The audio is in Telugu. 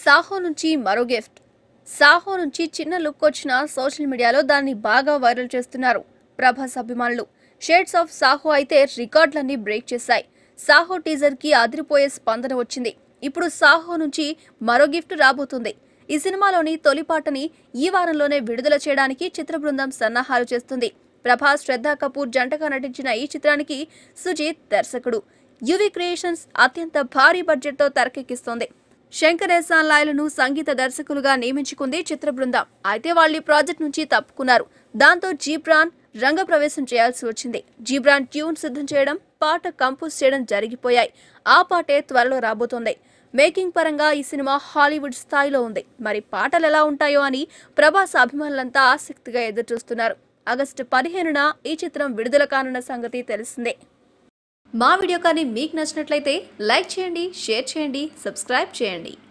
సాహో నుంచి మరో గిఫ్ట్ సాహో నుంచి చిన్న లుక్ వచ్చిన సోషల్ మీడియాలో దాన్ని బాగా వైరల్ చేస్తున్నారు ప్రభాస్ అభిమానులు షేడ్స్ ఆఫ్ సాహో అయితే రికార్డులన్నీ బ్రేక్ చేశాయి సాహో టీజర్ కి అదిరిపోయే స్పందన వచ్చింది ఇప్పుడు సాహో నుంచి మరో గిఫ్ట్ రాబోతుంది ఈ సినిమాలోని తొలి పాటని ఈ వారంలోనే విడుదల చేయడానికి చిత్ర బృందం సన్నాహాలు చేస్తుంది ప్రభాస్ శ్రద్ధా కపూర్ జంటగా నటించిన ఈ చిత్రానికి సుజీత్ దర్శకుడు యువి క్రియేషన్స్ అత్యంత భారీ బడ్జెట్తో తెరకెక్కిస్తోంది శంకర్ ఎహ్సాన్ లాయలను సంగీత దర్శకులుగా నియమించుకుంది చిత్ర బృందం అయితే వాళ్ళు ఈ ప్రాజెక్ట్ నుంచి తప్పుకున్నారు దాంతో జీబ్రాన్ రంగప్రవేశం చేయాల్సి వచ్చింది జీబ్రాన్ ట్యూన్ సిద్ధం చేయడం పాట కంపోజ్ చేయడం జరిగిపోయాయి ఆ పాటే త్వరలో రాబోతోంది మేకింగ్ పరంగా ఈ సినిమా హాలీవుడ్ స్థాయిలో ఉంది మరి పాటలు ఎలా ఉంటాయో అని ప్రభాస్ అభిమానులంతా ఆసక్తిగా ఎదురుచూస్తున్నారు ఆగస్టు పదిహేనున ఈ చిత్రం విడుదల కానున్న సంగతి తెలిసిందే మా వీడియో కానీ మీకు నచ్చినట్లయితే లైక్ చేయండి షేర్ చేయండి సబ్స్క్రైబ్ చేయండి